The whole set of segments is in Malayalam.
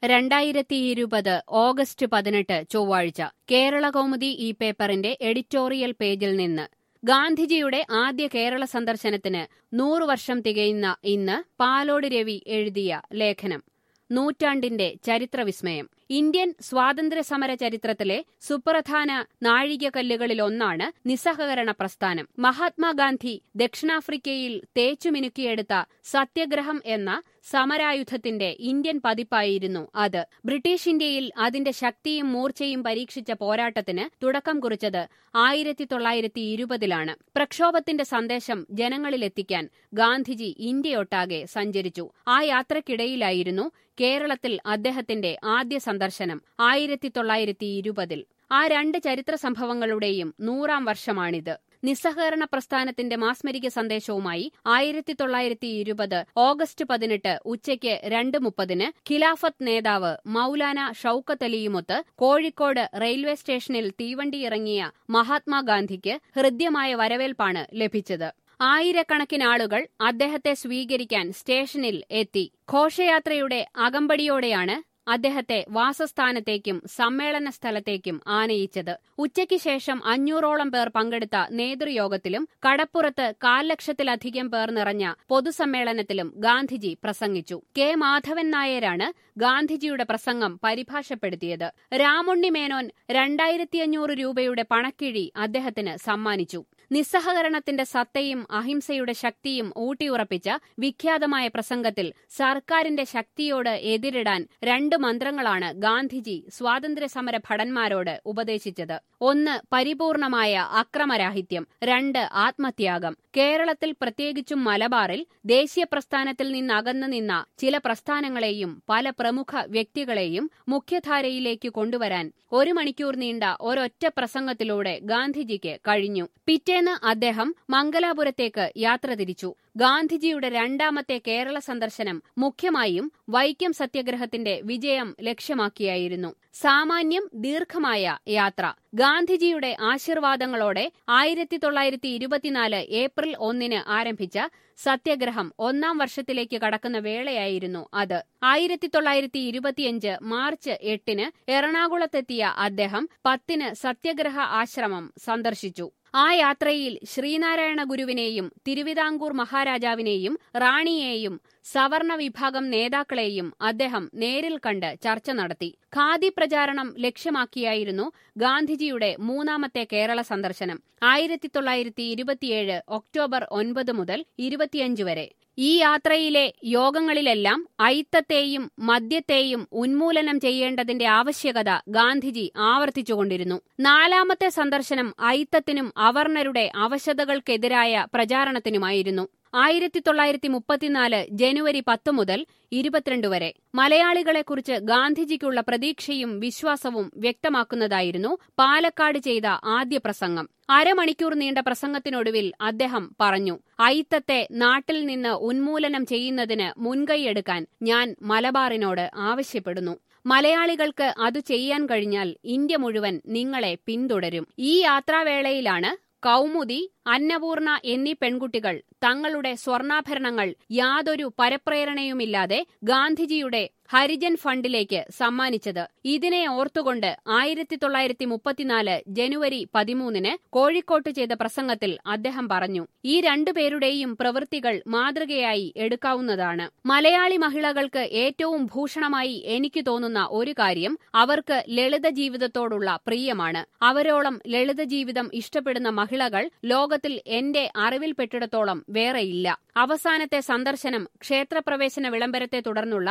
രണ്ടായിരത്തി ഇരുപത് ഓഗസ്റ്റ് പതിനെട്ട് ചൊവ്വാഴ്ച കേരള കൗമുദി ഈ പേപ്പറിന്റെ എഡിറ്റോറിയൽ പേജിൽ നിന്ന് ഗാന്ധിജിയുടെ ആദ്യ കേരള സന്ദർശനത്തിന് നൂറു വർഷം തികയുന്ന ഇന്ന് പാലോട് രവി എഴുതിയ ലേഖനം നൂറ്റാണ്ടിന്റെ ചരിത്രവിസ്മയം ഇന്ത്യൻ സ്വാതന്ത്ര്യ സമര ചരിത്രത്തിലെ സുപ്രധാന നാഴികക്കല്ലുകളിലൊന്നാണ് നിസ്സഹകരണ പ്രസ്ഥാനം മഹാത്മാഗാന്ധി ദക്ഷിണാഫ്രിക്കയിൽ തേച്ചുമിനുക്കിയെടുത്ത സത്യഗ്രഹം എന്ന സമരായുധത്തിന്റെ ഇന്ത്യൻ പതിപ്പായിരുന്നു അത് ബ്രിട്ടീഷ് ഇന്ത്യയിൽ അതിന്റെ ശക്തിയും മൂർച്ചയും പരീക്ഷിച്ച പോരാട്ടത്തിന് തുടക്കം കുറിച്ചത് ആയിരത്തി തൊള്ളായിരത്തി ഇരുപതിലാണ് പ്രക്ഷോഭത്തിന്റെ സന്ദേശം ജനങ്ങളിലെത്തിക്കാൻ ഗാന്ധിജി ഇന്ത്യയൊട്ടാകെ സഞ്ചരിച്ചു ആ യാത്രക്കിടയിലായിരുന്നു കേരളത്തിൽ അദ്ദേഹത്തിന്റെ ആദ്യ സന്ദർശനം ആയിരത്തി തൊള്ളായിരത്തി ഇരുപതിൽ ആ രണ്ട് ചരിത്ര സംഭവങ്ങളുടെയും നൂറാം വർഷമാണിത് നിസ്സഹകരണ പ്രസ്ഥാനത്തിന്റെ മാസ്മരിക സന്ദേശവുമായി ആയിരത്തി തൊള്ളായിരത്തി ഇരുപത് ഓഗസ്റ്റ് പതിനെട്ട് ഉച്ചയ്ക്ക് രണ്ട് മുപ്പതിന് ഖിലാഫത്ത് നേതാവ് മൌലാന ഷൌക്കത്ത് അലിയുമൊത്ത് കോഴിക്കോട് റെയിൽവേ സ്റ്റേഷനിൽ തീവണ്ടി ഇറങ്ങിയ മഹാത്മാഗാന്ധിക്ക് ഹൃദ്യമായ വരവേൽപ്പാണ് ലഭിച്ചത് ആയിരക്കണക്കിന് ആളുകൾ അദ്ദേഹത്തെ സ്വീകരിക്കാൻ സ്റ്റേഷനിൽ എത്തി ഘോഷയാത്രയുടെ അകമ്പടിയോടെയാണ് അദ്ദേഹത്തെ വാസസ്ഥാനത്തേക്കും സമ്മേളന സ്ഥലത്തേക്കും ആനയിച്ചത് ഉച്ചയ്ക്ക് ശേഷം അഞ്ഞൂറോളം പേർ പങ്കെടുത്ത നേതൃയോഗത്തിലും കടപ്പുറത്ത് കാൽ ലക്ഷത്തിലധികം പേർ നിറഞ്ഞ പൊതുസമ്മേളനത്തിലും ഗാന്ധിജി പ്രസംഗിച്ചു കെ മാധവൻ നായരാണ് ഗാന്ധിജിയുടെ പ്രസംഗം പരിഭാഷപ്പെടുത്തിയത് രാമുണ്ണി മേനോൻ രണ്ടായിരത്തി അഞ്ഞൂറ് രൂപയുടെ പണക്കിഴി അദ്ദേഹത്തിന് സമ്മാനിച്ചു നിസ്സഹകരണത്തിന്റെ സത്തയും അഹിംസയുടെ ശക്തിയും ഊട്ടിയുറപ്പിച്ച വിഖ്യാതമായ പ്രസംഗത്തിൽ സർക്കാരിന്റെ ശക്തിയോട് എതിരിടാൻ രണ്ട് മന്ത്രങ്ങളാണ് ഗാന്ധിജി സ്വാതന്ത്ര്യസമര ഭടന്മാരോട് ഉപദേശിച്ചത് ഒന്ന് പരിപൂർണമായ അക്രമരാഹിത്യം രണ്ട് ആത്മത്യാഗം കേരളത്തിൽ പ്രത്യേകിച്ചും മലബാറിൽ ദേശീയ പ്രസ്ഥാനത്തിൽ നിന്നകന്നു നിന്ന ചില പ്രസ്ഥാനങ്ങളെയും പല പ്രമുഖ വ്യക്തികളെയും മുഖ്യധാരയിലേക്ക് കൊണ്ടുവരാൻ ഒരു മണിക്കൂർ നീണ്ട ഒരൊറ്റ പ്രസംഗത്തിലൂടെ ഗാന്ധിജിക്ക് കഴിഞ്ഞു പിറ്റേന്ന് അദ്ദേഹം മംഗലാപുരത്തേക്ക് യാത്ര തിരിച്ചു ഗാന്ധിജിയുടെ രണ്ടാമത്തെ കേരള സന്ദർശനം മുഖ്യമായും വൈക്കം സത്യഗ്രഹത്തിന്റെ വിജയം ലക്ഷ്യമാക്കിയായിരുന്നു സാമാന്യം ദീർഘമായ യാത്ര ഗാന്ധിജിയുടെ ആശീർവാദങ്ങളോടെ ആയിരത്തി തൊള്ളായിരത്തി ഇരുപത്തിനാല് ഏപ്രിൽ ഒന്നിന് ആരംഭിച്ച സത്യഗ്രഹം ഒന്നാം വർഷത്തിലേക്ക് കടക്കുന്ന വേളയായിരുന്നു അത് ആയിരത്തി തൊള്ളായിരത്തി ഇരുപത്തിയഞ്ച് മാർച്ച് എട്ടിന് എറണാകുളത്തെത്തിയ അദ്ദേഹം പത്തിന് സത്യഗ്രഹ ആശ്രമം സന്ദർശിച്ചു ആ യാത്രയിൽ ശ്രീനാരായണ ഗുരുവിനെയും തിരുവിതാംകൂർ മഹാരാജാവിനെയും റാണിയെയും സവർണ വിഭാഗം നേതാക്കളെയും അദ്ദേഹം നേരിൽ കണ്ട് ചർച്ച നടത്തി ഖാദി പ്രചാരണം ലക്ഷ്യമാക്കിയായിരുന്നു ഗാന്ധിജിയുടെ മൂന്നാമത്തെ കേരള സന്ദർശനം ആയിരത്തി തൊള്ളായിരത്തി ഇരുപത്തിയേഴ് ഒക്ടോബർ ഒൻപത് മുതൽ ഇരുപത്തിയഞ്ച് വരെ ഈ യാത്രയിലെ യോഗങ്ങളിലെല്ലാം ഐത്തത്തെയും മദ്യത്തെയും ഉന്മൂലനം ചെയ്യേണ്ടതിന്റെ ആവശ്യകത ഗാന്ധിജി ആവർത്തിച്ചുകൊണ്ടിരുന്നു നാലാമത്തെ സന്ദർശനം ഐത്തത്തിനും അവർണരുടെ അവശതകൾക്കെതിരായ പ്രചാരണത്തിനുമായിരുന്നു ആയിരത്തി തൊള്ളായിരത്തി മുപ്പത്തിനാല് ജനുവരി പത്ത് മുതൽ ഇരുപത്തിരണ്ട് വരെ മലയാളികളെക്കുറിച്ച് ഗാന്ധിജിക്കുള്ള പ്രതീക്ഷയും വിശ്വാസവും വ്യക്തമാക്കുന്നതായിരുന്നു പാലക്കാട് ചെയ്ത ആദ്യ പ്രസംഗം അരമണിക്കൂർ നീണ്ട പ്രസംഗത്തിനൊടുവിൽ അദ്ദേഹം പറഞ്ഞു ഐത്തത്തെ നാട്ടിൽ നിന്ന് ഉന്മൂലനം ചെയ്യുന്നതിന് മുൻകൈയെടുക്കാൻ ഞാൻ മലബാറിനോട് ആവശ്യപ്പെടുന്നു മലയാളികൾക്ക് അത് ചെയ്യാൻ കഴിഞ്ഞാൽ ഇന്ത്യ മുഴുവൻ നിങ്ങളെ പിന്തുടരും ഈ യാത്രാവേളയിലാണ് കൗമുദി അന്നപൂർണ എന്നീ പെൺകുട്ടികൾ തങ്ങളുടെ സ്വർണ്ണാഭരണങ്ങൾ യാതൊരു പരപ്രേരണയുമില്ലാതെ ഗാന്ധിജിയുടെ ഹരിജൻ ഫണ്ടിലേക്ക് സമ്മാനിച്ചത് ഇതിനെ ഓർത്തുകൊണ്ട് ആയിരത്തി തൊള്ളായിരത്തി മുപ്പത്തിനാല് ജനുവരി പതിമൂന്നിന് കോഴിക്കോട്ട് ചെയ്ത പ്രസംഗത്തിൽ അദ്ദേഹം പറഞ്ഞു ഈ രണ്ടുപേരുടെയും പ്രവൃത്തികൾ മാതൃകയായി എടുക്കാവുന്നതാണ് മലയാളി മഹിളകൾക്ക് ഏറ്റവും ഭൂഷണമായി എനിക്ക് തോന്നുന്ന ഒരു കാര്യം അവർക്ക് ലളിത ജീവിതത്തോടുള്ള പ്രിയമാണ് അവരോളം ലളിത ജീവിതം ഇഷ്ടപ്പെടുന്ന മഹിളകൾ ലോകത്തിൽ എന്റെ അറിവിൽപ്പെട്ടിടത്തോളം വേറെയില്ല അവസാനത്തെ സന്ദർശനം ക്ഷേത്രപ്രവേശന വിളംബരത്തെ തുടർന്നുള്ള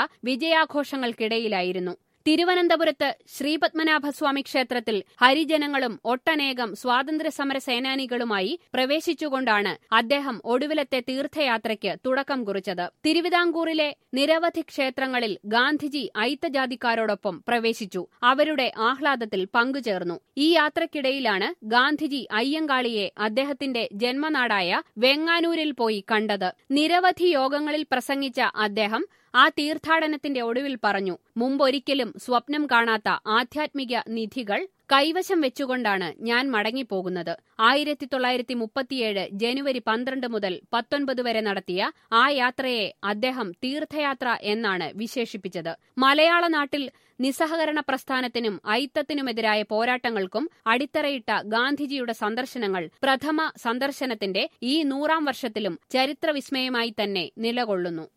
വിജയാഘോഷങ്ങൾക്കിടയിലായിരുന്നു തിരുവനന്തപുരത്ത് ശ്രീപത്മനാഭസ്വാമി ക്ഷേത്രത്തിൽ ഹരിജനങ്ങളും ഒട്ടനേകം സ്വാതന്ത്ര്യസമര സേനാനികളുമായി പ്രവേശിച്ചുകൊണ്ടാണ് അദ്ദേഹം ഒടുവിലത്തെ തീർത്ഥയാത്രയ്ക്ക് തുടക്കം കുറിച്ചത് തിരുവിതാംകൂറിലെ നിരവധി ക്ഷേത്രങ്ങളിൽ ഗാന്ധിജി ഐത്തജാതിക്കാരോടൊപ്പം പ്രവേശിച്ചു അവരുടെ ആഹ്ലാദത്തിൽ പങ്കുചേർന്നു ഈ യാത്രക്കിടയിലാണ് ഗാന്ധിജി അയ്യങ്കാളിയെ അദ്ദേഹത്തിന്റെ ജന്മനാടായ വെങ്ങാനൂരിൽ പോയി കണ്ടത് നിരവധി യോഗങ്ങളിൽ പ്രസംഗിച്ച അദ്ദേഹം ആ തീർത്ഥാടനത്തിന്റെ ഒടുവിൽ പറഞ്ഞു മുമ്പൊരിക്കലും സ്വപ്നം കാണാത്ത ആധ്യാത്മിക നിധികൾ കൈവശം വെച്ചുകൊണ്ടാണ് ഞാൻ മടങ്ങിപ്പോകുന്നത് ആയിരത്തി തൊള്ളായിരത്തി മുപ്പത്തിയേഴ് ജനുവരി പന്ത്രണ്ട് മുതൽ പത്തൊൻപത് വരെ നടത്തിയ ആ യാത്രയെ അദ്ദേഹം തീർത്ഥയാത്ര എന്നാണ് വിശേഷിപ്പിച്ചത് മലയാള നാട്ടിൽ നിസ്സഹകരണ പ്രസ്ഥാനത്തിനും ഐത്തത്തിനുമെതിരായ പോരാട്ടങ്ങൾക്കും അടിത്തറയിട്ട ഗാന്ധിജിയുടെ സന്ദർശനങ്ങൾ പ്രഥമ സന്ദർശനത്തിന്റെ ഈ നൂറാം വർഷത്തിലും ചരിത്രവിസ്മയമായി തന്നെ നിലകൊള്ളുന്നു